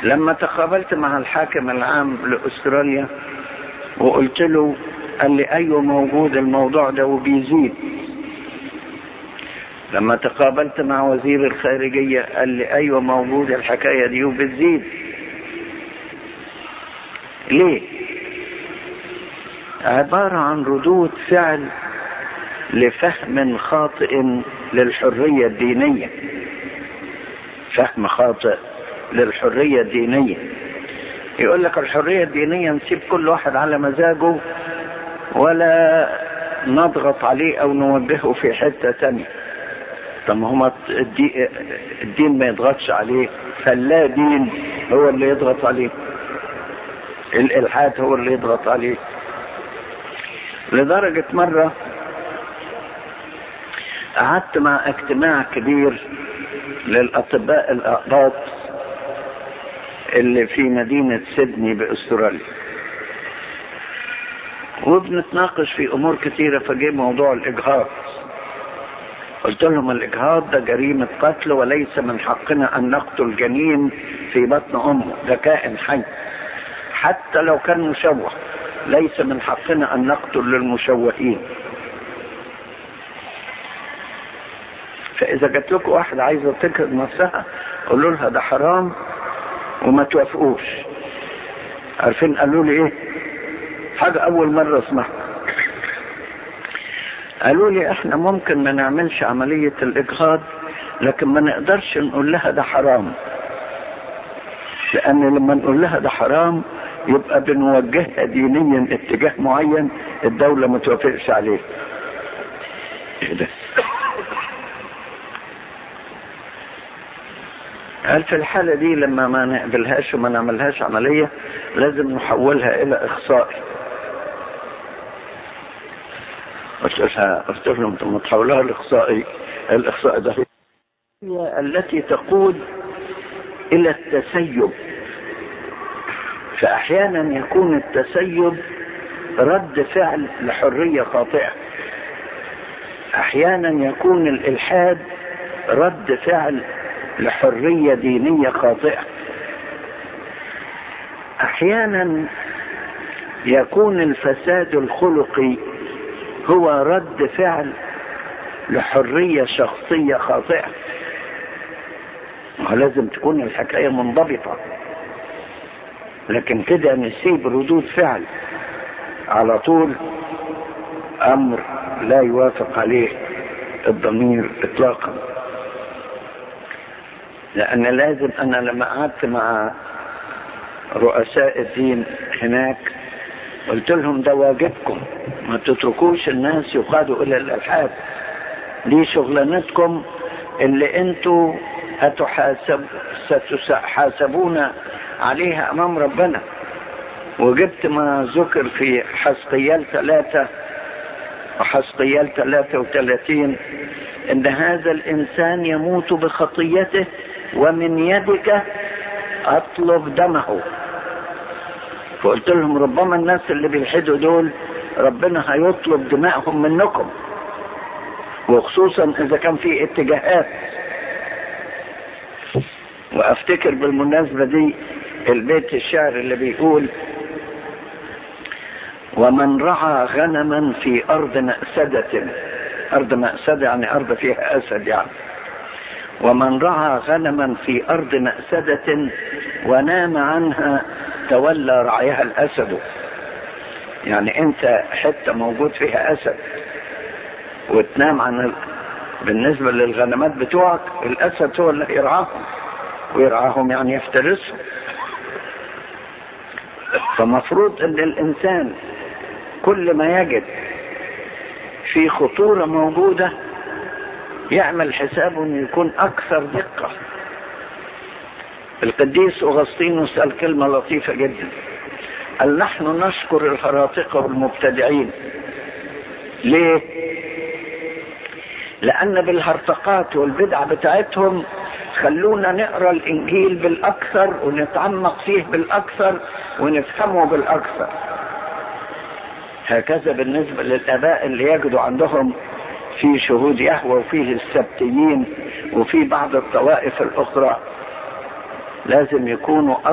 لما تقابلت مع الحاكم العام لاستراليا وقلت له قال لي ايوه موجود الموضوع ده وبيزيد لما تقابلت مع وزير الخارجية قال لي ايوه موجود الحكاية دي وبتزيد ليه عبارة عن ردود فعل لفهم خاطئ للحرية الدينية فهم خاطئ للحرية الدينية يقول لك الحرية الدينية نسيب كل واحد على مزاجه ولا نضغط عليه او نوجهه في حتة تانية طب ما هو الدين ما يضغطش عليه فلا دين هو اللي يضغط عليه الالحاد هو اللي يضغط عليه لدرجة مرة قعدت مع اجتماع كبير للأطباء الأقباط اللي في مدينة سيدني بأستراليا وبنتناقش في أمور كثيرة فجاء موضوع الإجهاض قلت لهم الإجهاض ده جريمة قتل وليس من حقنا أن نقتل جنين في بطن أمه ده كائن حي حتى لو كان مشوه ليس من حقنا أن نقتل للمشوهين فإذا جات لكم واحد عايزة تكرد نفسها قولوا لها ده حرام وما توافقوش عارفين قالوا لي ايه حاجة أول مرة اسمعها قالوا لي احنا ممكن ما نعملش عملية الإجهاض لكن ما نقدرش نقول لها ده حرام لأن لما نقول لها ده حرام يبقى بنوجهها دينيا اتجاه معين الدولة ما توافقش عليه ايه ده قال في الحالة دي لما ما نقبلهاش وما نعملهاش عملية لازم نحولها إلى إخصائي قلت لها قلت لهم ثم تحولها الإخصائي الإخصائي ده هي التي تقود إلى التسيب فأحيانا يكون التسيب رد فعل لحرية خاطئة أحيانا يكون الإلحاد رد فعل لحرية دينية خاطئة أحيانا يكون الفساد الخلقي هو رد فعل لحرية شخصية خاطئة ولازم تكون الحكاية منضبطة لكن كده نسيب ردود فعل على طول أمر لا يوافق عليه الضمير إطلاقا لأن لازم أنا لما قعدت مع رؤساء الدين هناك قلت لهم ده واجبكم ما تتركوش الناس يقادوا إلى الإلحاد دي شغلانتكم اللي انتوا هتحاسب ستحاسبون عليها أمام ربنا وجبت ما ذكر في حسقيال ثلاثة وحسقيال ثلاثة وثلاثين ان هذا الانسان يموت بخطيته ومن يدك اطلب دمه فقلت لهم ربما الناس اللي بيلحدوا دول ربنا هيطلب دمائهم منكم وخصوصا اذا كان في اتجاهات وافتكر بالمناسبة دي البيت الشعر اللي بيقول ومن رعى غنما في ارض مأسدة ارض مأسدة يعني ارض فيها اسد يعني ومن رعى غنما في ارض مأسدة ونام عنها تولى رعيها الاسد يعني انت حتة موجود فيها اسد وتنام عن ال... بالنسبة للغنمات بتوعك الاسد هو اللي يرعاهم ويرعاهم يعني يفترسهم فمفروض ان الانسان كل ما يجد في خطورة موجودة يعمل حسابه انه يكون اكثر دقة القديس اغسطينوس قال كلمة لطيفة جدا قال نحن نشكر الهراطقة والمبتدعين ليه لان بالهرطقات والبدع بتاعتهم خلونا نقرا الانجيل بالاكثر ونتعمق فيه بالاكثر ونفهمه بالاكثر هكذا بالنسبه للاباء اللي يجدوا عندهم في شهود يهوى وفيه السبتيين وفي بعض الطوائف الاخرى لازم يكونوا